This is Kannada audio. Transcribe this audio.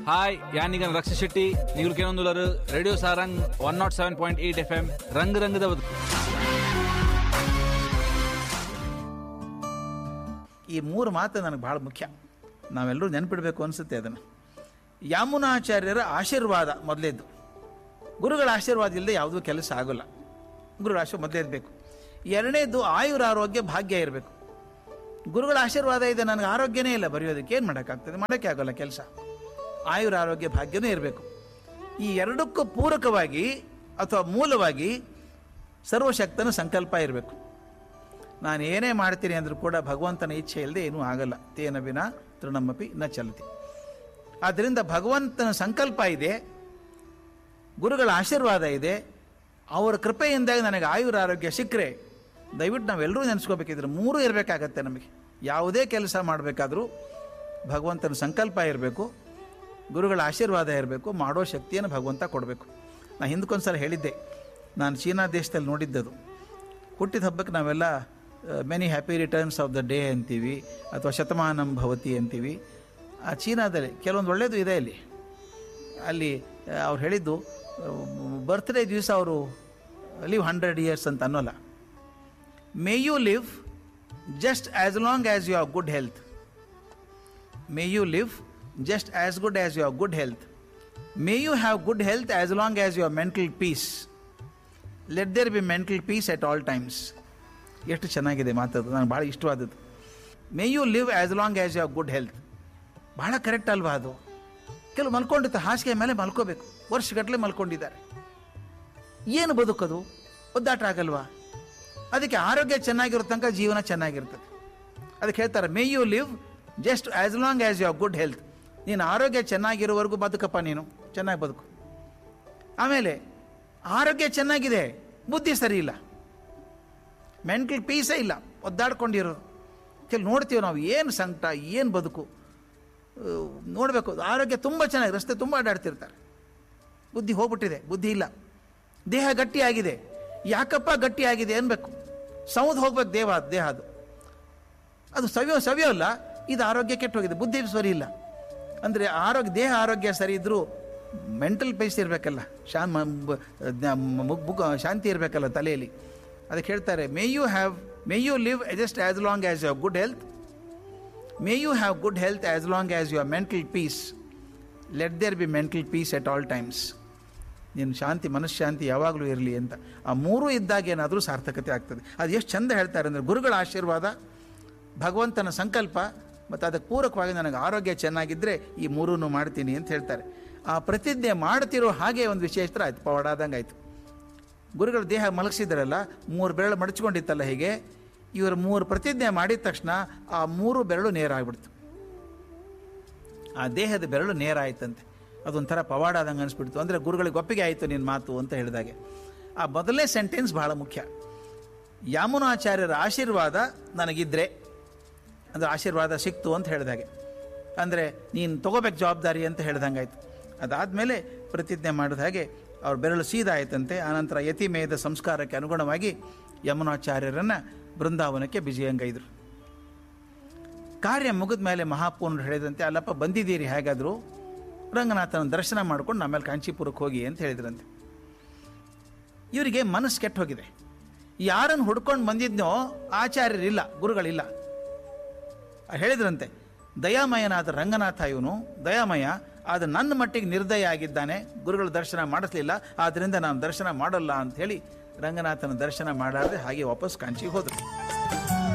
హాయ్ యానిగన్ రక్ష శెట్టి ನೀವು ಕೇಳೊಂದುಲರು radio Sarang one naught seven point eight F M ರಂಗ್ ರಂಗದ ಬದುಕು ಈ ಮೂರು ಮಾತು ನನಗೆ ಭಾಳ ಮುಖ್ಯ ನಾವೆಲ್ಲರೂ ನೆನಪಿಡಬೇಕು ಅನಿಸುತ್ತೆ ಅದನ್ನು ಯಾಮುನಾಚಾರ್ಯರ ಆಶೀರ್ವಾದ ಮೊದಲೇದ್ದು ಗುರುಗಳ ಆಶೀರ್ವಾದ ಇಲ್ಲದೆ ಯಾವುದೂ ಕೆಲಸ ಆಗೋಲ್ಲ ಗುರುಗಳ ಆಶೀರ್ವಾದ ಮೊದಲೇದು ಬೇಕು ಎರಡನೇದು ಆಯುರ ಆರೋಗ್ಯ ಭಾಗ್ಯ ಇರಬೇಕು ಗುರುಗಳ ಆಶೀರ್ವಾದ ಇದೆ ನನಗೆ ಆರೋಗ್ಯನೇ ಇಲ್ಲ ಬರೆಯೋದಕ್ಕೆ ಏನು ಮಾಡೋಕ್ಕಾಗ್ತದೆ ಮಾಡೋಕ್ಕೆ ಆಗೋಲ್ಲ ಕೆಲಸ ಆಯುರ ಆರೋಗ್ಯ ಭಾಗ್ಯನೂ ಇರಬೇಕು ಈ ಎರಡಕ್ಕೂ ಪೂರಕವಾಗಿ ಅಥವಾ ಮೂಲವಾಗಿ ಸರ್ವಶಕ್ತನ ಸಂಕಲ್ಪ ಇರಬೇಕು ನಾನು ಏನೇ ಮಾಡ್ತೀನಿ ಅಂದರೂ ಕೂಡ ಭಗವಂತನ ಇಚ್ಛೆ ಇಲ್ಲದೆ ಏನೂ ಆಗಲ್ಲ ತೇನ ವಿನ ತೃಣಮಪಿ ನ ಚಲತಿ ಆದ್ದರಿಂದ ಭಗವಂತನ ಸಂಕಲ್ಪ ಇದೆ ಗುರುಗಳ ಆಶೀರ್ವಾದ ಇದೆ ಅವರ ಕೃಪೆಯಿಂದಾಗಿ ನನಗೆ ಆಯುರ ಆರೋಗ್ಯ ಸಿಕ್ಕರೆ ದಯವಿಟ್ಟು ನಾವೆಲ್ಲರೂ ನೆನೆಸ್ಕೋಬೇಕಿದ್ರೆ ಮೂರೂ ಇರಬೇಕಾಗತ್ತೆ ನಮಗೆ ಯಾವುದೇ ಕೆಲಸ ಮಾಡಬೇಕಾದ್ರೂ ಭಗವಂತನ ಸಂಕಲ್ಪ ಇರಬೇಕು ಗುರುಗಳ ಆಶೀರ್ವಾದ ಇರಬೇಕು ಮಾಡೋ ಶಕ್ತಿಯನ್ನು ಭಗವಂತ ಕೊಡಬೇಕು ನಾನು ಹಿಂದಕ್ಕೊಂದ್ಸಲ ಹೇಳಿದ್ದೆ ನಾನು ಚೀನಾ ದೇಶದಲ್ಲಿ ನೋಡಿದ್ದದು ಹುಟ್ಟಿದ ಹಬ್ಬಕ್ಕೆ ನಾವೆಲ್ಲ many happy returns of the day ಅಂತೀವಿ ಅಥವಾ ಶತಮಾನಂ ಭವತಿ ಅಂತೀವಿ ಆ ಚೀನಾದಲ್ಲಿ ಕೆಲವೊಂದು ಒಳ್ಳೆಯದು ಇದೆ ಅಲ್ಲಿ ಅಲ್ಲಿ ಅವ್ರು ಹೇಳಿದ್ದು ಬರ್ತ್ಡೇ ದಿವಸ ಅವರು ಲಿವ್ ಹಂಡ್ರೆಡ್ ಇಯರ್ಸ್ ಅಂತ ಅನ್ನೋಲ್ಲ may you live just as long as you are good health may you live just as good as you are good health may you have good health as long as you are mental peace let there be mental peace at all times ಎಷ್ಟು ಚೆನ್ನಾಗಿದೆ ಮಾತದು ನನಗೆ ಭಾಳ ಇಷ್ಟವಾದದ್ದು may you live as long as you are good health ಭಾಳ ಕರೆಕ್ಟ್ ಅಲ್ವಾ ಅದು ಕೆಲವು ಮಲ್ಕೊಂಡಿರ್ತಾರೆ ಹಾಸಿಗೆ ಮೇಲೆ ಮಲ್ಕೋಬೇಕು ವರ್ಷಗಟ್ಟಲೆ ಮಲ್ಕೊಂಡಿದ್ದಾರೆ ಏನು ಬದುಕೋದು ಒದ್ದಾಟ ಆಗಲ್ವಾ ಅದಕ್ಕೆ ಆರೋಗ್ಯ ಚೆನ್ನಾಗಿರೋ ತನಕ ಜೀವನ ಚೆನ್ನಾಗಿರ್ತದೆ ಅದಕ್ಕೆ ಹೇಳ್ತಾರೆ may you live just as long as you are good health ನೀನು ಆರೋಗ್ಯ ಚೆನ್ನಾಗಿರೋವರೆಗೂ ಬದುಕಪ್ಪ ನೀನು ಚೆನ್ನಾಗಿ ಬದುಕು ಆಮೇಲೆ ಆರೋಗ್ಯ ಚೆನ್ನಾಗಿದೆ ಬುದ್ಧಿ ಸರಿ ಇಲ್ಲ ಮೆಂಟಲ್ ಪೀಸೇ ಇಲ್ಲ ಒದ್ದಾಡ್ಕೊಂಡಿರೋದು ಕೆಲ ನೋಡ್ತೀವಿ ನಾವು ಏನು ಸಂಕಟ ಏನು ಬದುಕು ನೋಡಬೇಕು ಆರೋಗ್ಯ ತುಂಬ ಚೆನ್ನಾಗಿ ರಸ್ತೆ ತುಂಬ ಅಡ್ಡಾಡ್ತಿರ್ತಾರೆ ಬುದ್ಧಿ ಹೋಗ್ಬಿಟ್ಟಿದೆ ಬುದ್ಧಿ ಇಲ್ಲ ದೇಹ ಗಟ್ಟಿಯಾಗಿದೆ ಯಾಕಪ್ಪ ಗಟ್ಟಿಯಾಗಿದೆ ಅನ್ಬೇಕು ಸೌದು ಹೋಗ್ಬೇಕು ದೇಹ ದೇಹ ಅದು ಅದು ಸವಿಯೋ ಸವಿಯೋಲ್ಲ ಇದು ಆರೋಗ್ಯ ಕೆಟ್ಟು ಹೋಗಿದೆ ಬುದ್ಧಿ ಸರಿ ಇಲ್ಲ ಅಂದರೆ ಆರೋಗ್ಯ ದೇಹ ಆರೋಗ್ಯ ಸರಿ ಇದ್ದರೂ ಮೆಂಟಲ್ ಪೇಸ್ ಇರಬೇಕಲ್ಲ ಶಾನ್ ಶಾಂತಿ ಇರಬೇಕಲ್ಲ ತಲೆಯಲ್ಲಿ ಅದಕ್ಕೆ ಹೇಳ್ತಾರೆ may you have may you live just as long as you good health may you have good health as long as you mental peace let there be mental peace at all times ನಿನ್ನ ಶಾಂತಿ ಮನಃಶಾಂತಿ ಯಾವಾಗಲೂ ಇರಲಿ ಅಂತ ಆ ಮೂರೂ ಇದ್ದಾಗ ಏನಾದರೂ ಸಾರ್ಥಕತೆ ಆಗ್ತದೆ ಅದು ಎಷ್ಟು ಚಂದ ಹೇಳ್ತಾರೆ ಅಂದರೆ ಗುರುಗಳ ಆಶೀರ್ವಾದ ಭಗವಂತನ ಸಂಕಲ್ಪ ಮತ್ತು ಅದಕ್ಕೆ ಪೂರಕವಾಗಿ ನನಗೆ ಆರೋಗ್ಯ ಚೆನ್ನಾಗಿದ್ದರೆ ಈ ಮೂರೂ ಮಾಡ್ತೀನಿ ಅಂತ ಹೇಳ್ತಾರೆ ಆ ಪ್ರತಿಜ್ಞೆ ಮಾಡ್ತಿರೋ ಹಾಗೆ ಒಂದು ವಿಶೇಷತರ ಆಯ್ತು ಪವಾಡಾದಂಗೆ ಆಯಿತು ಗುರುಗಳ ದೇಹ ಮಲಗಿಸಿದ್ರಲ್ಲ ಮೂರು ಬೆರಳು ಮಡಚ್ಕೊಂಡಿತ್ತಲ್ಲ ಹೀಗೆ ಇವರು ಮೂರು ಪ್ರತಿಜ್ಞೆ ಮಾಡಿದ ತಕ್ಷಣ ಆ ಮೂರು ಬೆರಳು ನೇರ ಆಗಿಬಿಡ್ತು ಆ ದೇಹದ ಬೆರಳು ನೇರ ಆಯ್ತಂತೆ ಅದೊಂಥರ ಪವಾಡ ಆದಂಗೆ ಅನಿಸ್ಬಿಡ್ತು ಅಂದರೆ ಗುರುಗಳಿಗೆ ಒಪ್ಪಿಗೆ ಆಯಿತು ನಿನ್ನ ಮಾತು ಅಂತ ಹೇಳಿದಾಗೆ ಆ ಮೊದಲನೇ ಸೆಂಟೆನ್ಸ್ ಬಹಳ ಮುಖ್ಯ ಯಾಮುನಾಚಾರ್ಯರ ಆಶೀರ್ವಾದ ನನಗಿದ್ರೆ ಅಂದರೆ ಆಶೀರ್ವಾದ ಸಿಕ್ತು ಅಂತ ಹೇಳಿದಾಗೆ ಅಂದರೆ ನೀನು ತಗೋಬೇಕು ಜವಾಬ್ದಾರಿ ಅಂತ ಹೇಳ್ದಂಗೆ ಆಯಿತು ಅದಾದಮೇಲೆ ಪ್ರತಿಜ್ಞೆ ಮಾಡಿದ ಹಾಗೆ ಅವ್ರ ಬೆರಳು ಸೀದಾ ಆಯ್ತಂತೆ ಆನಂತರ ಯತಿಮೇಧ ಸಂಸ್ಕಾರಕ್ಕೆ ಅನುಗುಣವಾಗಿ ಯಮುನಾಚಾರ್ಯರನ್ನು ಬೃಂದಾವನಕ್ಕೆ ಬಿಜಿಯಂಗೈದರು ಕಾರ್ಯ ಮುಗಿದ ಮೇಲೆ ಮಹಾಪೂರ್ಣರು ಹೇಳಿದಂತೆ ಅಲ್ಲಪ್ಪ ಬಂದಿದ್ದೀರಿ ಹೇಗಾದರೂ ರಂಗನಾಥನ ದರ್ಶನ ಮಾಡ್ಕೊಂಡು ಆಮೇಲೆ ಕಾಂಚೀಪುರಕ್ಕೆ ಹೋಗಿ ಅಂತ ಹೇಳಿದ್ರಂತೆ ಇವರಿಗೆ ಮನಸ್ಸು ಕೆಟ್ಟು ಹೋಗಿದೆ ಯಾರನ್ನು ಹುಡ್ಕೊಂಡು ಬಂದಿದ್ನೋ ಆಚಾರ್ಯರಿಲ್ಲ ಗುರುಗಳಿಲ್ಲ ಹೇಳಿದ್ರಂತೆ ದಯಾಮಯನಾದ ರಂಗನಾಥ ಇವನು ದಯಾಮಯ ಆದರೆ ನನ್ನ ಮಟ್ಟಿಗೆ ನಿರ್ದಯ ಆಗಿದ್ದಾನೆ ಗುರುಗಳ ದರ್ಶನ ಮಾಡಿಸ್ಲಿಲ್ಲ ಆದ್ದರಿಂದ ನಾನು ದರ್ಶನ ಮಾಡಲ್ಲ ಅಂತ ಹೇಳಿ ರಂಗನಾಥನ ದರ್ಶನ ಮಾಡಾದ್ರೆ ಹಾಗೆ ವಾಪಸ್ ಕಾಂಚಿಗೆ ಹೋದರು